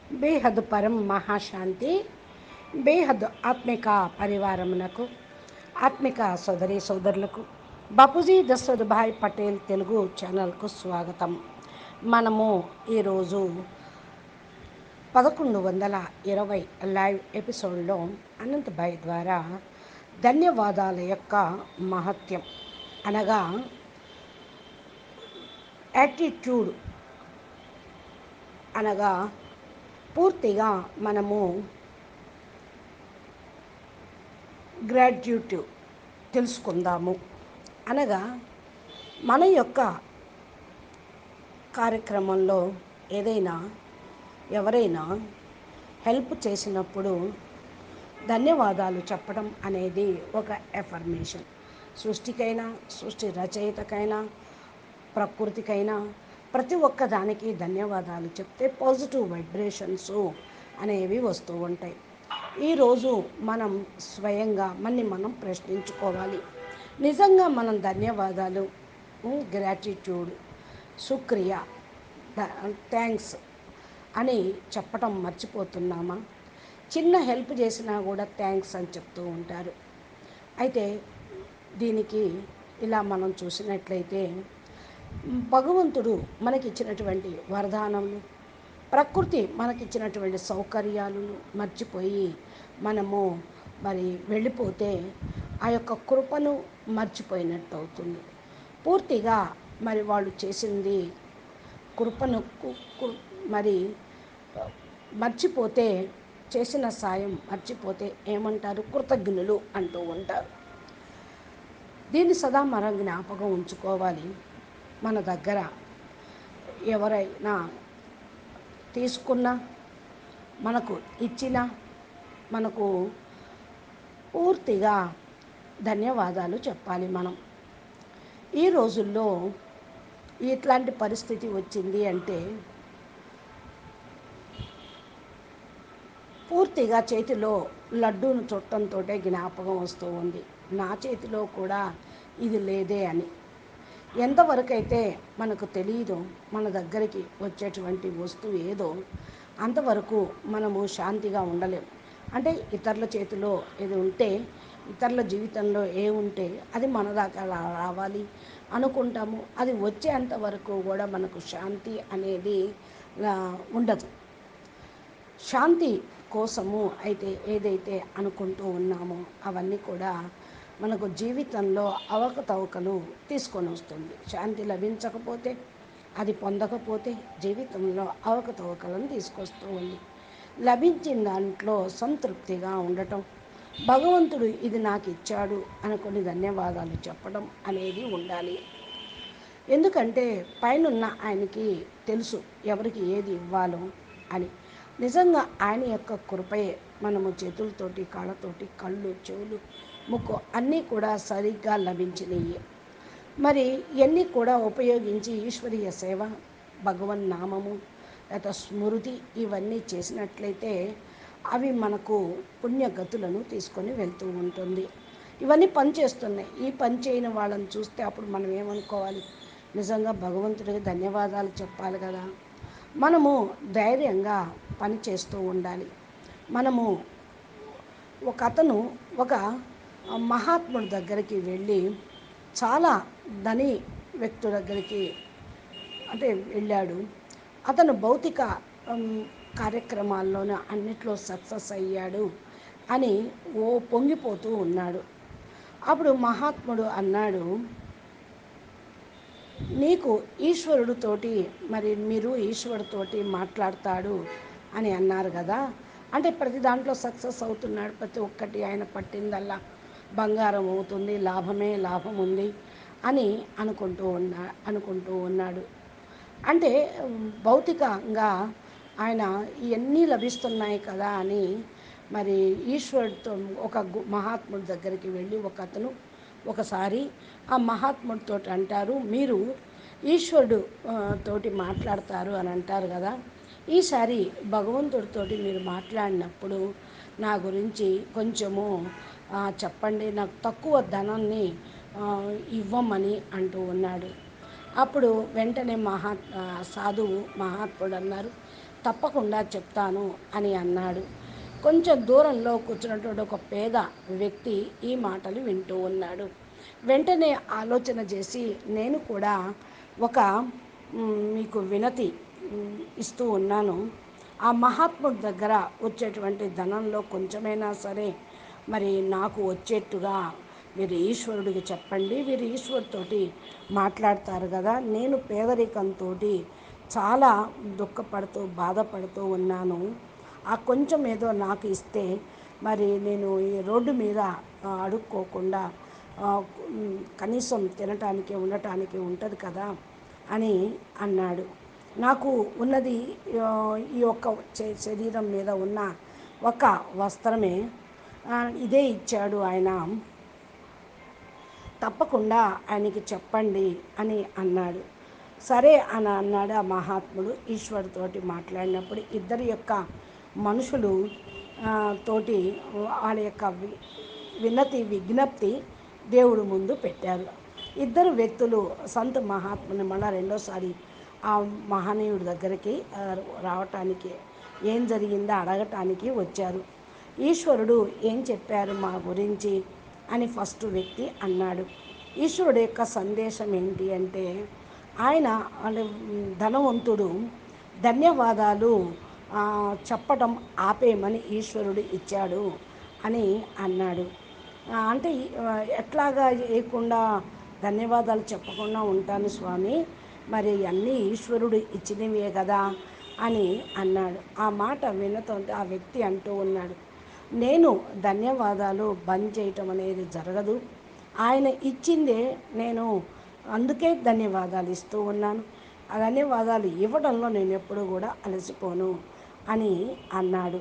బేహద్ పరం మహాశాంతి బేహద్ ఆత్మిక పరివారమునకు ఆత్మిక సోదరి సోదరులకు బాపూజీ దశరథ్ భాయ్ పటేల్ తెలుగు ఛానల్కు స్వాగతం మనము ఈరోజు పదకొండు వందల ఇరవై లైవ్ ఎపిసోడ్లో అనంతభాయ్ ద్వారా ధన్యవాదాల యొక్క మహత్యం అనగా యాటిట్యూడ్ అనగా పూర్తిగా మనము గ్రాడ్యుయేట్ తెలుసుకుందాము అనగా మన యొక్క కార్యక్రమంలో ఏదైనా ఎవరైనా హెల్ప్ చేసినప్పుడు ధన్యవాదాలు చెప్పడం అనేది ఒక ఎఫర్మేషన్ సృష్టికైనా సృష్టి రచయితకైనా ప్రకృతికైనా ప్రతి ఒక్క దానికి ధన్యవాదాలు చెప్తే పాజిటివ్ వైబ్రేషన్స్ అనేవి వస్తూ ఉంటాయి ఈరోజు మనం స్వయంగా మన్ని మనం ప్రశ్నించుకోవాలి నిజంగా మనం ధన్యవాదాలు గ్రాటిట్యూడ్ శుక్రియా థ్యాంక్స్ అని చెప్పటం మర్చిపోతున్నామా చిన్న హెల్ప్ చేసినా కూడా థ్యాంక్స్ అని చెప్తూ ఉంటారు అయితే దీనికి ఇలా మనం చూసినట్లయితే భగవంతుడు మనకిచ్చినటువంటి వరదానములు ప్రకృతి మనకిచ్చినటువంటి సౌకర్యాలను మర్చిపోయి మనము మరి వెళ్ళిపోతే ఆ యొక్క కృపను మర్చిపోయినట్టు అవుతుంది పూర్తిగా మరి వాళ్ళు చేసింది కృపను కు- కు- మరి మర్చిపోతే చేసిన సాయం మర్చిపోతే ఏమంటారు కృతజ్ఞులు అంటూ ఉంటారు దీన్ని సదా మనం జ్ఞాపకం ఉంచుకోవాలి మన దగ్గర ఎవరైనా తీసుకున్నా మనకు ఇచ్చినా మనకు పూర్తిగా ధన్యవాదాలు చెప్పాలి మనం ఈ రోజుల్లో ఇట్లాంటి పరిస్థితి వచ్చింది అంటే పూర్తిగా చేతిలో లడ్డూను చుట్టంతో జ్ఞాపకం వస్తూ ఉంది నా చేతిలో కూడా ఇది లేదే అని ఎంతవరకు అయితే మనకు తెలియదు మన దగ్గరికి వచ్చేటువంటి వస్తువు ఏదో అంతవరకు మనము శాంతిగా ఉండలేము అంటే ఇతరుల చేతిలో ఇది ఉంటే ఇతరుల జీవితంలో ఏ ఉంటే అది మన దాకా రా- రావాలి అనుకుంటాము అది వచ్చేంత వరకు కూడా మనకు శాంతి అనేది ఆ, ఉండదు శాంతి కోసము అయితే ఏదైతే అనుకుంటూ ఉన్నామో అవన్నీ కూడా మనకు జీవితంలో అవకతవకలు తీసుకొని వస్తుంది శాంతి లభించకపోతే అది పొందకపోతే జీవితంలో అవకతవకలను తీసుకొస్తూ ఉంది లభించిన దాంట్లో సంతృప్తిగా ఉండటం భగవంతుడు ఇది నాకు ఇచ్చాడు అనుకుని ధన్యవాదాలు చెప్పడం అనేది ఉండాలి ఎందుకంటే పైనున్న ఆయనకి తెలుసు ఎవరికి ఏది ఇవ్వాలో అని నిజంగా ఆయన యొక్క కృపయే మనము చేతులతోటి కాళ్ళతోటి కళ్ళు చెవులు ముక్కు అన్నీ కూడా సరిగ్గా లభించినవి మరి ఇవన్నీ కూడా ఉపయోగించి ఈశ్వరీయ సేవ భగవన్ నామము లేదా స్మృతి ఇవన్నీ చేసినట్లయితే అవి మనకు పుణ్యగతులను తీసుకొని వెళ్తూ ఉంటుంది ఇవన్నీ పనిచేస్తున్నాయి ఈ పని చేయని వాళ్ళని చూస్తే అప్పుడు మనం ఏమనుకోవాలి నిజంగా భగవంతుడికి ధన్యవాదాలు చెప్పాలి కదా మనము ధైర్యంగా పని చేస్తూ ఉండాలి మనము ఒక అతను ఒక మహాత్ముడి దగ్గరికి వెళ్ళి చాలా ధని వ్యక్తి దగ్గరికి అంటే వెళ్ళాడు అతను భౌతిక ఉమ్, కార్యక్రమాల్లోనూ అన్నిట్లో సక్సెస్ అయ్యాడు అని ఓ పొంగిపోతూ ఉన్నాడు అప్పుడు మహాత్ముడు అన్నాడు నీకు ఈశ్వరుడితోటి మరి మీరు ఈశ్వరుడితోటి మాట్లాడతాడు అని అన్నారు కదా అంటే ప్రతి దాంట్లో సక్సెస్ అవుతున్నాడు ప్రతి ఒక్కటి ఆయన పట్టిందల్లా బంగారం అవుతుంది లాభమే లాభం ఉంది అని అనుకుంటూ ఉన్నా అనుకుంటూ ఉన్నాడు అంటే ఉమ్, భౌతికంగా ఆయన ఇవన్నీ లభిస్తున్నాయి కదా అని మరి ఈశ్వరుడితో ఒక గు- మహాత్ముడి దగ్గరికి వెళ్ళి ఒక అతను ఒకసారి ఆ మహాత్ముడితో అంటారు మీరు ఈశ్వరుడు ఆ, తోటి మాట్లాడతారు అని అంటారు కదా ఈసారి భగవంతుడితోటి మీరు మాట్లాడినప్పుడు నా గురించి కొంచెము ఆ, చెప్పండి నాకు తక్కువ ధనాన్ని ఆ, ఇవ్వమని అంటూ ఉన్నాడు అప్పుడు వెంటనే మహా ఆ, సాధువు మహాత్ముడు అన్నారు తప్పకుండా చెప్తాను అని అన్నాడు కొంచెం దూరంలో కూర్చున్నటువంటి ఒక పేద వ్యక్తి ఈ మాటలు వింటూ ఉన్నాడు వెంటనే ఆలోచన చేసి నేను కూడా ఒక మీకు వినతి ఇస్తూ ఉన్నాను ఆ మహాత్ముడి దగ్గర వచ్చేటువంటి ధనంలో కొంచెమైనా సరే మరి నాకు వచ్చేట్టుగా మీరు ఈశ్వరుడికి చెప్పండి మీరు ఈశ్వరుతోటి మాట్లాడతారు కదా నేను పేదరికంతో చాలా దుఃఖపడుతూ బాధపడుతూ ఉన్నాను ఆ కొంచెం ఏదో నాకు ఇస్తే మరి నేను ఈ రోడ్డు మీద అడుక్కోకుండా కనీసం తినటానికి ఉండటానికి ఉంటుంది కదా అని అన్నాడు నాకు ఉన్నది ఈ యొక్క శరీరం మీద ఉన్న ఒక వస్త్రమే ఇదే ఇచ్చాడు ఆయన తప్పకుండా ఆయనకి చెప్పండి అని అన్నాడు సరే అని అన్నాడు ఆ మహాత్ముడు ఈశ్వరుతోటి మాట్లాడినప్పుడు ఇద్దరి యొక్క మనుషులు తోటి వాళ్ళ యొక్క వినతి విజ్ఞప్తి దేవుడు ముందు పెట్టారు ఇద్దరు వ్యక్తులు సంత మహాత్ముని మళ్ళా రెండోసారి ఆ మహనీయుడి దగ్గరికి రావటానికి ఏం జరిగిందో అడగటానికి వచ్చారు ఈశ్వరుడు ఏం చెప్పారు మా గురించి అని ఫస్ట్ వ్యక్తి అన్నాడు ఈశ్వరుడు యొక్క సందేశం ఏంటి అంటే ఆయన ధనవంతుడు ధన్యవాదాలు చెప్పడం ఆపేయమని ఈశ్వరుడు ఇచ్చాడు అని అన్నాడు అంటే ఎట్లాగా చేయకుండా ధన్యవాదాలు చెప్పకుండా ఉంటాను స్వామి మరి అన్నీ ఈశ్వరుడు ఇచ్చినవే కదా అని అన్నాడు ఆ మాట వినతో ఆ వ్యక్తి అంటూ ఉన్నాడు నేను ధన్యవాదాలు బంద్ చేయటం అనేది జరగదు ఆయన ఇచ్చిందే నేను అందుకే ధన్యవాదాలు ఇస్తూ ఉన్నాను ఆ ధన్యవాదాలు ఇవ్వడంలో నేను ఎప్పుడూ కూడా అలసిపోను అని అన్నాడు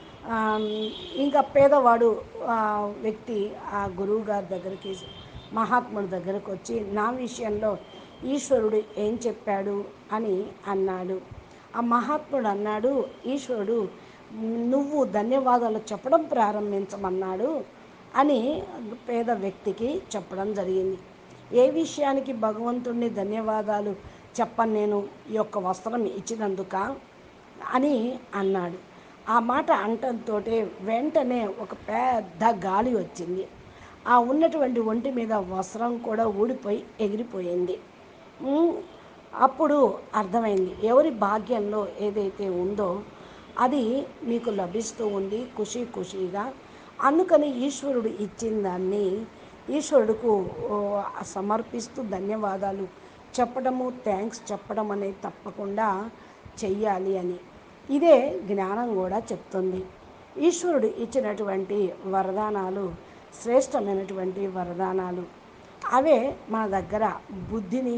ఇంకా పేదవాడు వ్యక్తి ఆ గురువు గారి దగ్గరికి మహాత్ముడి దగ్గరకు వచ్చి నా విషయంలో ఈశ్వరుడు ఏం చెప్పాడు అని అన్నాడు ఆ మహాత్ముడు అన్నాడు ఈశ్వరుడు నువ్వు ధన్యవాదాలు చెప్పడం ప్రారంభించమన్నాడు అని పేద వ్యక్తికి చెప్పడం జరిగింది ఏ విషయానికి భగవంతుడిని ధన్యవాదాలు చెప్పను నేను ఈ యొక్క వస్త్రం ఇచ్చినందుక అని అన్నాడు ఆ మాట అంటంతో వెంటనే ఒక పెద్ద గాలి వచ్చింది ఆ ఉన్నటువంటి ఒంటి మీద వస్త్రం కూడా ఊడిపోయి ఎగిరిపోయింది అప్పుడు అర్థమైంది ఎవరి భాగ్యంలో ఏదైతే ఉందో అది మీకు లభిస్తూ ఉంది ఖుషి ఖుషీగా అందుకని ఈశ్వరుడు ఇచ్చిన దాన్ని ఈశ్వరుడుకు సమర్పిస్తూ ధన్యవాదాలు చెప్పడము థ్యాంక్స్ చెప్పడం అనేది తప్పకుండా చెయ్యాలి అని ఇదే జ్ఞానం కూడా చెప్తుంది ఈశ్వరుడు ఇచ్చినటువంటి వరదానాలు శ్రేష్టమైనటువంటి వరదానాలు అవే మన దగ్గర బుద్ధిని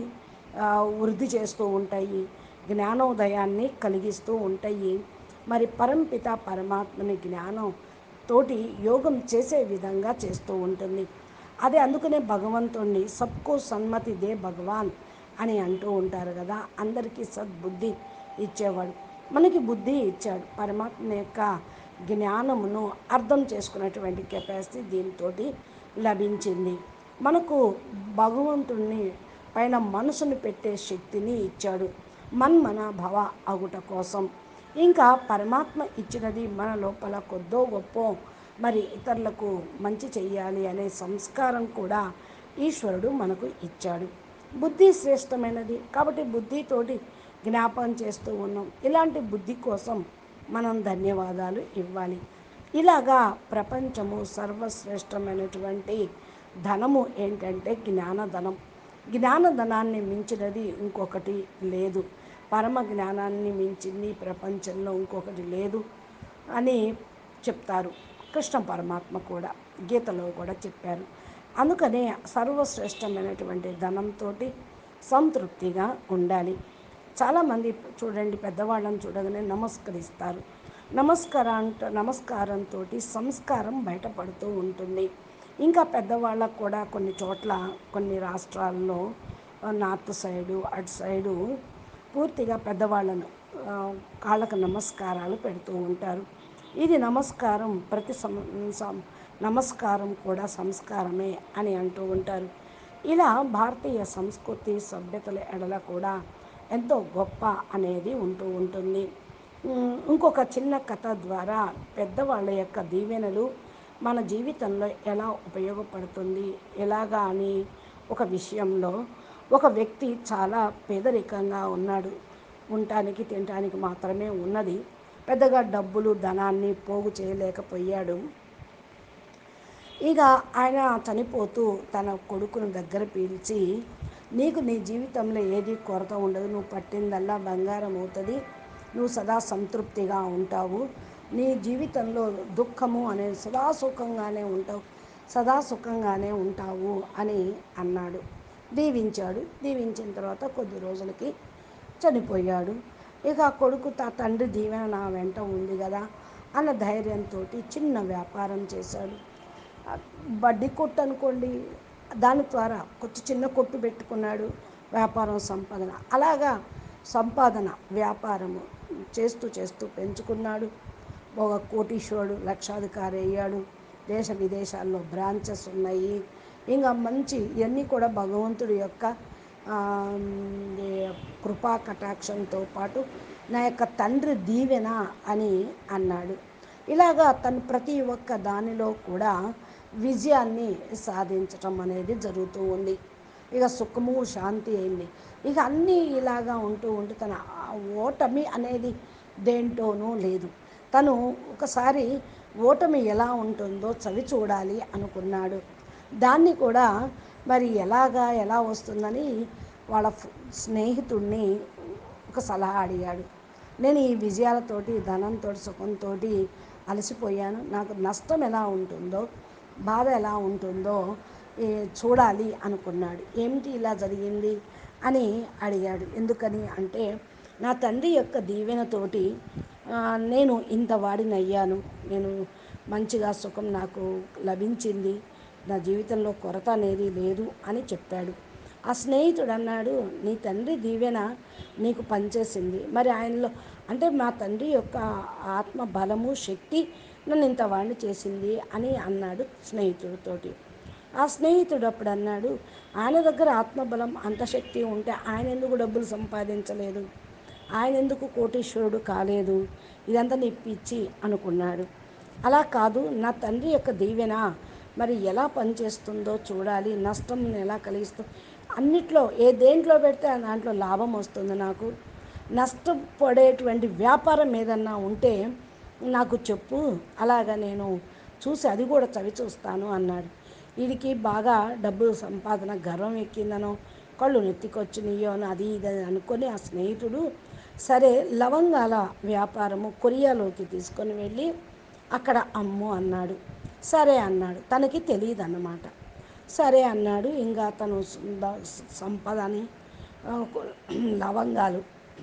వృద్ధి చేస్తూ ఉంటాయి జ్ఞానోదయాన్ని కలిగిస్తూ ఉంటాయి మరి పరంపిత పరమాత్మని జ్ఞానం తోటి యోగం చేసే విధంగా చేస్తూ ఉంటుంది అదే అందుకనే భగవంతుణ్ణి సబ్కో సన్మతి దే భగవాన్ అని అంటూ ఉంటారు కదా అందరికీ సద్బుద్ధి ఇచ్చేవాడు మనకి బుద్ధి ఇచ్చాడు పరమాత్మ యొక్క జ్ఞానమును అర్థం చేసుకునేటువంటి కెపాసిటీ దీంతో లభించింది మనకు భగవంతుణ్ణి పైన మనసును పెట్టే శక్తిని ఇచ్చాడు మన్మన భవ అగుట కోసం ఇంకా పరమాత్మ ఇచ్చినది మన లోపల కొద్దో గొప్ప మరి ఇతరులకు మంచి చెయ్యాలి అనే సంస్కారం కూడా ఈశ్వరుడు మనకు ఇచ్చాడు బుద్ధి శ్రేష్టమైనది కాబట్టి బుద్ధితోటి జ్ఞాపకం చేస్తూ ఉన్నాం ఇలాంటి బుద్ధి కోసం మనం ధన్యవాదాలు ఇవ్వాలి ఇలాగా ప్రపంచము సర్వశ్రేష్టమైనటువంటి ధనము ఏంటంటే జ్ఞానధనం జ్ఞానధనాన్ని మించినది ఇంకొకటి లేదు పరమ జ్ఞానాన్ని మించింది ప్రపంచంలో ఇంకొకటి లేదు అని చెప్తారు కృష్ణ పరమాత్మ కూడా గీతలో కూడా చెప్పారు అందుకనే సర్వశ్రేష్టమైనటువంటి ధనంతో సంతృప్తిగా ఉండాలి చాలామంది చూడండి పెద్దవాళ్ళని చూడగానే నమస్కరిస్తారు నమస్కారంతో నమస్కారంతో సంస్కారం బయటపడుతూ ఉంటుంది ఇంకా పెద్దవాళ్ళకు కూడా కొన్ని చోట్ల కొన్ని రాష్ట్రాల్లో నార్త్ సైడు అటు సైడు పూర్తిగా పెద్దవాళ్ళను కాళ్ళకు నమస్కారాలు పెడుతూ ఉంటారు ఇది నమస్కారం ప్రతి నమస్కారం కూడా సంస్కారమే అని అంటూ ఉంటారు ఇలా భారతీయ సంస్కృతి సభ్యతల ఎడల కూడా ఎంతో గొప్ప అనేది ఉంటూ ఉంటుంది ఉమ్, ఇంకొక చిన్న కథ ద్వారా పెద్దవాళ్ళ యొక్క దీవెనలు మన జీవితంలో ఎలా ఉపయోగపడుతుంది ఎలాగా అని ఒక విషయంలో ఒక వ్యక్తి చాలా పేదరికంగా ఉన్నాడు ఉండటానికి తినటానికి మాత్రమే ఉన్నది పెద్దగా డబ్బులు ధనాన్ని పోగు చేయలేకపోయాడు ఇక ఆయన చనిపోతూ తన కొడుకును దగ్గర పీల్చి నీకు నీ జీవితంలో ఏది కొరత ఉండదు నువ్వు పట్టిందల్లా బంగారం అవుతుంది నువ్వు సదా సంతృప్తిగా ఉంటావు నీ జీవితంలో దుఃఖము అనేది సదా సుఖంగానే ఉంటావు సదా సుఖంగానే ఉంటావు అని అన్నాడు దీవించాడు దీవించిన తర్వాత కొద్ది రోజులకి చనిపోయాడు ఇక ఆ కొడుకు తా తండ్రి దీవెన నా వెంట ఉంది కదా అన్న ధైర్యంతో చిన్న వ్యాపారం చేశాడు ఆ బడ్డీ కొట్టు అనుకోండి దాని ద్వారా కొంచెం చిన్న కొట్టు పెట్టుకున్నాడు వ్యాపారం సంపాదన అలాగా సంపాదన వ్యాపారము చేస్తూ చేస్తూ పెంచుకున్నాడు ఒక కోటీశ్వరుడు లక్షాధికారి అయ్యాడు దేశ విదేశాల్లో బ్రాంచెస్ ఉన్నాయి ఇంకా మంచి ఇవన్నీ కూడా భగవంతుడి యొక్క ఆ, ఈ కృపా కటాక్షంతో పాటు నా యొక్క తండ్రి దీవెన అని అన్నాడు ఇలాగా తను ప్రతి ఒక్క దానిలో కూడా విజయాన్ని సాధించటం అనేది జరుగుతూ ఉంది ఇక సుఖము శాంతి అయింది ఇక అన్నీ ఇలాగా ఉంటూ ఉంటూ తన ఆ ఓటమి అనేది దేంటోనూ లేదు తను ఒకసారి ఓటమి ఎలా ఉంటుందో చవి చూడాలి అనుకున్నాడు దాన్ని కూడా మరి ఎలాగా ఎలా వస్తుందని వాళ్ళ ఫ్- స్నేహితుడిని ఒక సలహా అడిగాడు నేను ఈ విజయాలతోటి ధనంతో సుఖంతో అలసిపోయాను నాకు నష్టం ఎలా ఉంటుందో బాధ ఎలా ఉంటుందో ఏ, చూడాలి అనుకున్నాడు ఏమిటి ఇలా జరిగింది అని అడిగాడు ఎందుకని అంటే నా తండ్రి యొక్క దీవెనతోటి ఆ, నేను ఇంత వాడినయ్యాను నేను మంచిగా సుఖం నాకు లభించింది నా జీవితంలో కొరత అనేది లేదు అని చెప్పాడు ఆ స్నేహితుడు అన్నాడు నీ తండ్రి దీవెన నీకు పనిచేసింది మరి ఆయనలో అంటే మా తండ్రి యొక్క ఆత్మ బలము శక్తి నన్ను ఇంత వాడిని చేసింది అని అన్నాడు స్నేహితుడితోటి ఆ స్నేహితుడు అప్పుడు అన్నాడు ఆయన దగ్గర ఆత్మబలం అంత శక్తి ఉంటే ఆయన ఎందుకు డబ్బులు సంపాదించలేదు ఆయన ఎందుకు కోటీశ్వరుడు కాలేదు ఇదంతా నీ పిచ్చి అనుకున్నాడు అలా కాదు నా తండ్రి యొక్క దీవెన మరి ఎలా పనిచేస్తుందో చూడాలి నష్టం ఎలా కలిగిస్తుందో అన్నిట్లో ఏ దేంట్లో పెడితే ఆ దాంట్లో లాభం వస్తుంది నాకు నష్టపడేటువంటి వ్యాపారం ఏదన్నా ఉంటే నాకు చెప్పు అలాగా నేను చూసి అది కూడా చవి చూస్తాను అన్నాడు వీడికి బాగా డబ్బు సంపాదన గర్వం ఎక్కిందనో కళ్ళు నెత్తికొచ్చినాయో అని అది ఇది అని అనుకొని ఆ స్నేహితుడు సరే లవంగాల వ్యాపారము కొరియాలోకి తీసుకొని వెళ్ళి అక్కడ అమ్ము అన్నాడు సరే అన్నాడు తనకి తెలియదు అన్నమాట సరే అన్నాడు ఇంకా తను సంప- సంపదని ఆ, లవంగాలు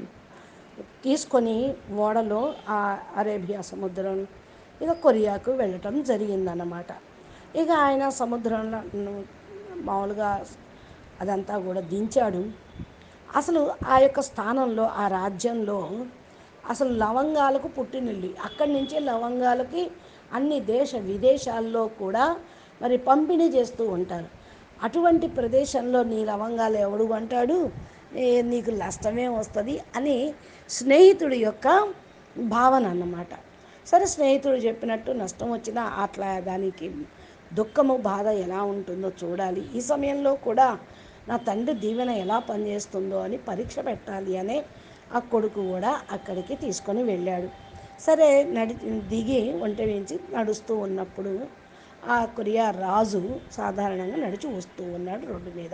తీసుకొని ఓడలో ఆ అరేబియా సముద్రం ఇక కొరియాకు వెళ్ళటం జరిగిందన్నమాట ఇక ఆయన సముద్రంలో ను- మామూలుగా అదంతా కూడా దించాడు అసలు ఆ యొక్క స్థానంలో ఆ రాజ్యంలో అసలు లవంగాలకు పుట్టినిల్లు అక్కడి నుంచే లవంగాలకి అన్ని దేశ విదేశాల్లో కూడా మరి పంపిణీ చేస్తూ ఉంటారు అటువంటి ప్రదేశంలో నీ లవంగాలు ఎవడు అంటాడు నీకు నష్టమే వస్తుంది అని స్నేహితుడి యొక్క భావన అన్నమాట సరే స్నేహితుడు చెప్పినట్టు నష్టం వచ్చినా అట్లా దానికి దుఃఖము బాధ ఎలా ఉంటుందో చూడాలి ఈ సమయంలో కూడా నా తండ్రి దీవెన ఎలా పనిచేస్తుందో అని పరీక్ష పెట్టాలి అనే ఆ కొడుకు కూడా అక్కడికి తీసుకొని వెళ్ళాడు సరే నడి దిగి ఒంట వేయించి నడుస్తూ ఉన్నప్పుడు ఆ కొరియా రాజు సాధారణంగా నడిచి వస్తూ ఉన్నాడు రోడ్డు మీద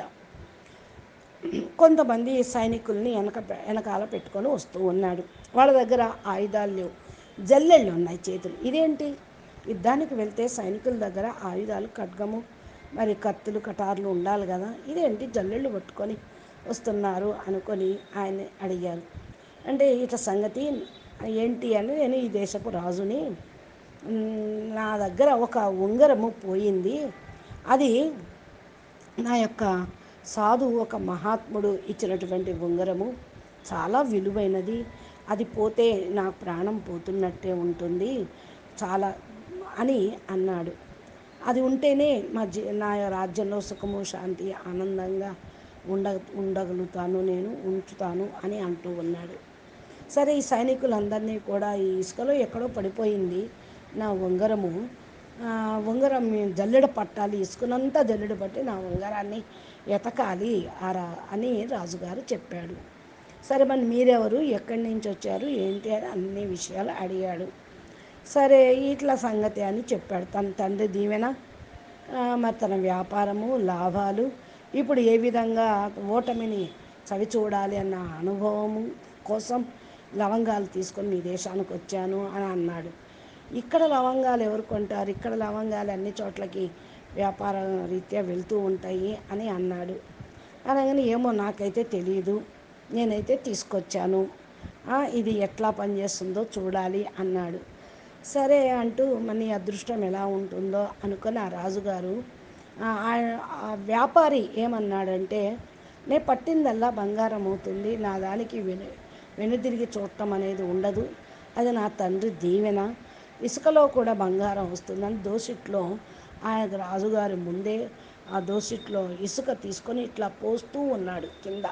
కొంతమంది సైనికుల్ని వెనక వెనకాల పెట్టుకొని వస్తూ ఉన్నాడు వాళ్ళ దగ్గర ఆయుధాలు లేవు జల్లెళ్ళు ఉన్నాయి చేతులు ఇదేంటి యుద్ధానికి వెళ్తే సైనికుల దగ్గర ఆయుధాలు ఖడ్గము మరి కత్తులు కటార్లు ఉండాలి కదా ఇదేంటి జల్లెళ్ళు పట్టుకొని వస్తున్నారు అనుకొని ఆయన అడిగారు అంటే ఇట సంగతి ఏంటి అని నేను ఈ దేశపు రాజుని మ్, నా దగ్గర ఒక ఉంగరము పోయింది అది నా యొక్క సాధువు ఒక మహాత్ముడు ఇచ్చినటువంటి ఉంగరము చాలా విలువైనది అది పోతే నా ప్రాణం పోతున్నట్టే ఉంటుంది చాలా అని అన్నాడు అది ఉంటేనే మా జీ నా రాజ్యంలో సుఖము శాంతి ఆనందంగా ఉండ ఉండగలుగుతాను నేను ఉంచుతాను అని అంటూ ఉన్నాడు సరే ఈ సైనికులందరినీ కూడా ఈ ఇసుకలో ఎక్కడో పడిపోయింది నా ఉంగరము ఆ, ఉంగరం మీ- జల్లెడ పట్టాలి ఇసుకనంతా జల్లెడ పట్టి నా ఉంగరాన్ని ఎతకాలి ఆరా అని రాజుగారు చెప్పాడు సరే మరి మీరెవరు ఎక్కడి నుంచి వచ్చారు ఏంటి అని అన్ని విషయాలు అడిగాడు సరే ఇట్లా సంగతి అని చెప్పాడు తన తండ్రి దీవెన ఆ, మరి తన వ్యాపారము లాభాలు ఇప్పుడు ఏ విధంగా ఓటమిని చవి చూడాలి అన్న అనుభవము కోసం లవంగాలు తీసుకొని మీ దేశానికి వచ్చాను అని అన్నాడు ఇక్కడ లవంగాలు ఎవరు కొంటారు ఇక్కడ లవంగాలు అన్ని చోట్లకి వ్యాపార రీత్యా వెళ్తూ ఉంటాయి అని అన్నాడు అనగానే ఏమో నాకైతే తెలియదు నేనైతే తీసుకొచ్చాను ఆ, ఇది ఎట్లా పనిచేస్తుందో చూడాలి అన్నాడు సరే అంటూ మన అదృష్టం ఎలా ఉంటుందో అనుకుని ఆ రాజుగారు ఆ, ఆ- ఆ వ్యాపారి ఏమన్నాడంటే నే పట్టిందల్లా బంగారం అవుతుంది నా దానికి వెను వెనుదిరిగి చూడటం అనేది ఉండదు అది నా తండ్రి దీవెన ఇసుకలో కూడా బంగారం వస్తుందని దోసిట్లో ఆయన రాజుగారి ముందే ఆ దోసిట్లో ఇసుక తీసుకొని ఇట్లా పోస్తూ ఉన్నాడు కింద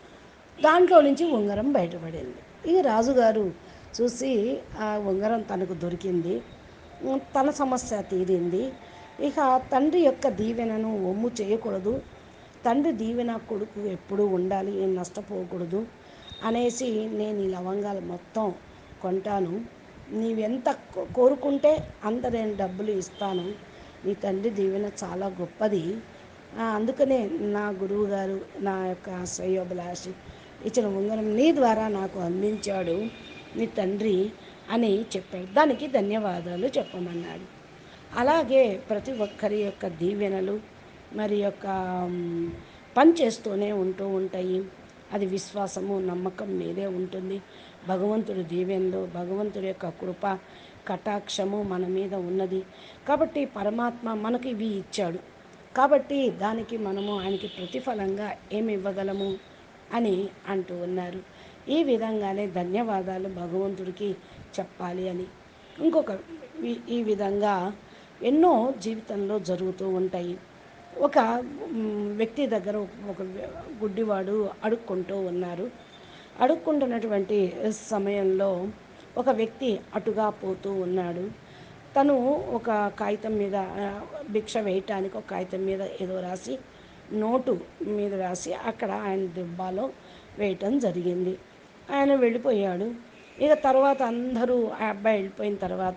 దాంట్లో నుంచి ఉంగరం బయటపడింది ఇక రాజుగారు చూసి ఆ ఉంగరం తనకు దొరికింది ఉమ్, తన సమస్య తీరింది ఇక తండ్రి యొక్క దీవెనను ఒమ్ము చేయకూడదు తండ్రి దీవెన కొడుకు ఎప్పుడూ ఉండాలి ఏం నష్టపోకూడదు అనేసి నేను ఈ లవంగాలు మొత్తం కొంటాను నీవెంత కో- కోరుకుంటే అంత నేను డబ్బులు ఇస్తాను నీ తండ్రి దీవెన చాలా గొప్పది ఆ, అందుకనే నా గురువు గారు నా యొక్క శ్రేయోభిలాషి ఇచ్చిన ఉంగరం నీ ద్వారా నాకు అందించాడు నీ తండ్రి అని చెప్పాడు దానికి ధన్యవాదాలు చెప్పమన్నాడు అలాగే ప్రతి ఒక్కరి యొక్క దీవెనలు మరి యొక్క మ్, పని చేస్తూనే ఉంటూ ఉంటాయి అది విశ్వాసము నమ్మకం మీదే ఉంటుంది భగవంతుడి దీవెనలు భగవంతుడి యొక్క కృప కటాక్షము మన మీద ఉన్నది కాబట్టి పరమాత్మ మనకి ఇవి ఇచ్చాడు కాబట్టి దానికి మనము ఆయనకి ప్రతిఫలంగా ఏమి ఇవ్వగలము అని అంటూ ఉన్నారు ఈ విధంగానే ధన్యవాదాలు భగవంతుడికి చెప్పాలి అని ఇంకొక ఈ- ఈ విధంగా ఎన్నో జీవితంలో జరుగుతూ ఉంటాయి ఒక మ్, వ్యక్తి దగ్గర ఒక గుడ్డివాడు అడుక్కుంటూ ఉన్నారు అడుక్కుంటున్నటువంటి సమయంలో ఒక వ్యక్తి అటుగా పోతూ ఉన్నాడు తను ఒక కాగితం మీద ఆ, భిక్ష వేయటానికి ఒక కాగితం మీద ఏదో రాసి నోటు మీద రాసి అక్కడ ఆయన దిబ్బాలో వేయటం జరిగింది ఆయన వెళ్ళిపోయాడు ఇక తర్వాత అందరూ ఆ అబ్బాయి వెళ్ళిపోయిన తర్వాత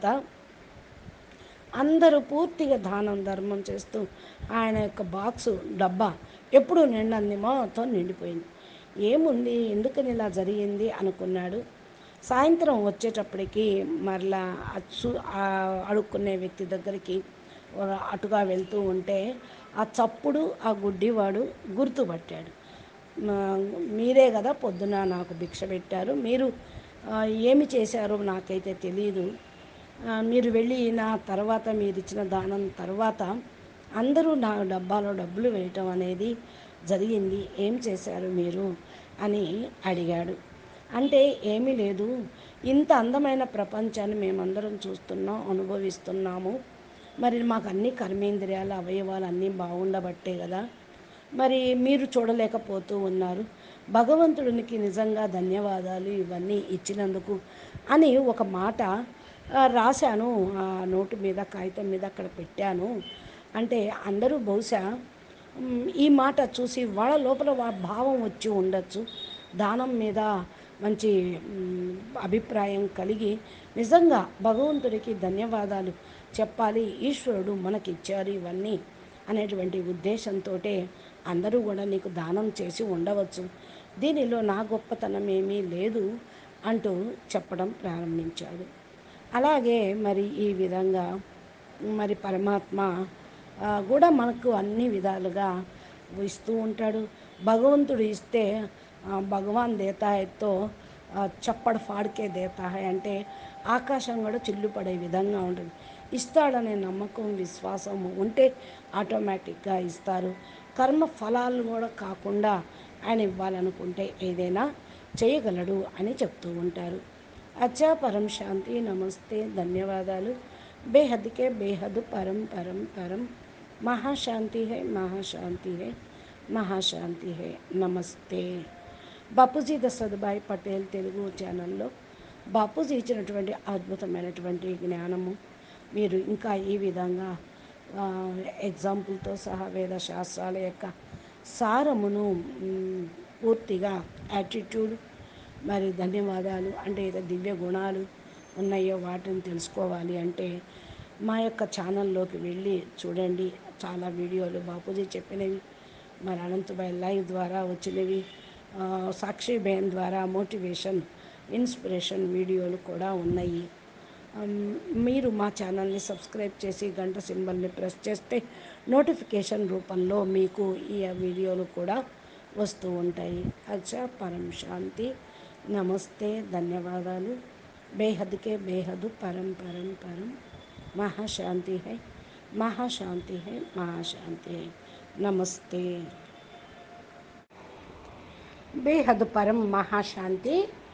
అందరూ పూర్తిగా దానం ధర్మం చేస్తూ ఆయన యొక్క బాక్సు డబ్బా ఎప్పుడు నిండంది మొత్తం నిండిపోయింది ఏముంది ఎందుకని ఇలా జరిగింది అనుకున్నాడు సాయంత్రం వచ్చేటప్పటికి మరలా ఆ చూ- ఆ అడుక్కునే వ్యక్తి దగ్గరికి ఒక అటుగా వెళ్తూ ఉంటే ఆ చప్పుడు ఆ గుడ్డివాడు గుర్తుపట్టాడు మా- మీరే కదా పొద్దున నాకు భిక్ష పెట్టారు మీరు ఆ, ఏమి చేశారో నాకైతే తెలియదు ఆ, మీరు వెళ్ళి నా తర్వాత మీరు ఇచ్చిన దానం తర్వాత అందరూ నా డబ్బాలో డబ్బులు వేయటం అనేది జరిగింది ఏం చేశారు మీరు అని అడిగాడు అంటే ఏమీ లేదు ఇంత అందమైన ప్రపంచాన్ని మేమందరం చూస్తున్నాం అనుభవిస్తున్నాము మరి మాకు అన్ని కర్మేంద్రియాలు అవయవాలు అన్నీ బాగుండబట్టే కదా మరి మీరు చూడలేకపోతూ ఉన్నారు భగవంతుడికి నిజంగా ధన్యవాదాలు ఇవన్నీ ఇచ్చినందుకు అని ఒక మాట ఆ, రాశాను ఆ నోటు మీద కాగితం మీద అక్కడ పెట్టాను అంటే అందరూ బహుశా మ్, ఈ మాట చూసి వాళ్ళ లోపల వా భావం వచ్చి ఉండొచ్చు దానం మీద మంచి మ్, అభిప్రాయం కలిగి నిజంగా భగవంతుడికి ధన్యవాదాలు చెప్పాలి ఈశ్వరుడు మనకిచ్చారు ఇవన్నీ అనేటువంటి ఉద్దేశంతో అందరూ కూడా నీకు దానం చేసి ఉండవచ్చు దీనిలో నా గొప్పతనం ఏమీ లేదు అంటూ చెప్పడం ప్రారంభించాడు అలాగే మరి ఈ విధంగా మరి పరమాత్మ ఆ, కూడా మనకు అన్ని విధాలుగా ఇస్తూ ఉంటాడు భగవంతుడు ఇస్తే ఆ, భగవాన్ దేతా హైతో ఆ, చప్పడు ఫాడికే దేతా హై అంటే ఆకాశం కూడా చిల్లుపడే విధంగా ఉంటుంది ఇస్తాడనే నమ్మకం విశ్వాసం ఉంటే ఆటోమేటిక్గా ఇస్తారు కర్మ ఫలాలు కూడా కాకుండా ఆయన ఇవ్వాలనుకుంటే ఏదైనా చేయగలడు అని చెప్తూ ఉంటారు అచ్చా పరం శాంతి నమస్తే ధన్యవాదాలు బేహద్కే బేహద్ పరం పరం పరం మహాశాంతి హై మహాశాంతి హై మహాశాంతి హై నమస్తే బాపూజీ దశరథభాయ్ పటేల్ తెలుగు ఛానల్లో బాపూజీ ఇచ్చినటువంటి అద్భుతమైనటువంటి జ్ఞానము మీరు ఇంకా ఈ విధంగా ఎగ్జాంపుల్తో సహా వేద శాస్త్రాల యొక్క సారమును పూర్తిగా యాటిట్యూడ్ మరి ధన్యవాదాలు అంటే దివ్య గుణాలు ఉన్నాయో వాటిని తెలుసుకోవాలి అంటే మా యొక్క ఛానల్లోకి వెళ్ళి చూడండి చాలా వీడియోలు బాపూజీ చెప్పినవి మరి అనంతబాయ్ లైవ్ ద్వారా వచ్చినవి సాక్షి బేన్ ద్వారా మోటివేషన్ ఇన్స్పిరేషన్ వీడియోలు కూడా ఉన్నాయి మీరు మా ఛానల్ని సబ్స్క్రైబ్ చేసి గంట సింబల్ని ప్రెస్ చేస్తే నోటిఫికేషన్ రూపంలో మీకు ఈ వీడియోలు కూడా వస్తూ ఉంటాయి అచ్చా పరం శాంతి నమస్తే ధన్యవాదాలు బేహద్కే బేహద్ పరం పరం పరం महाशांति है महाशांति है महाशांति है नमस्ते बेहद परम महाशांति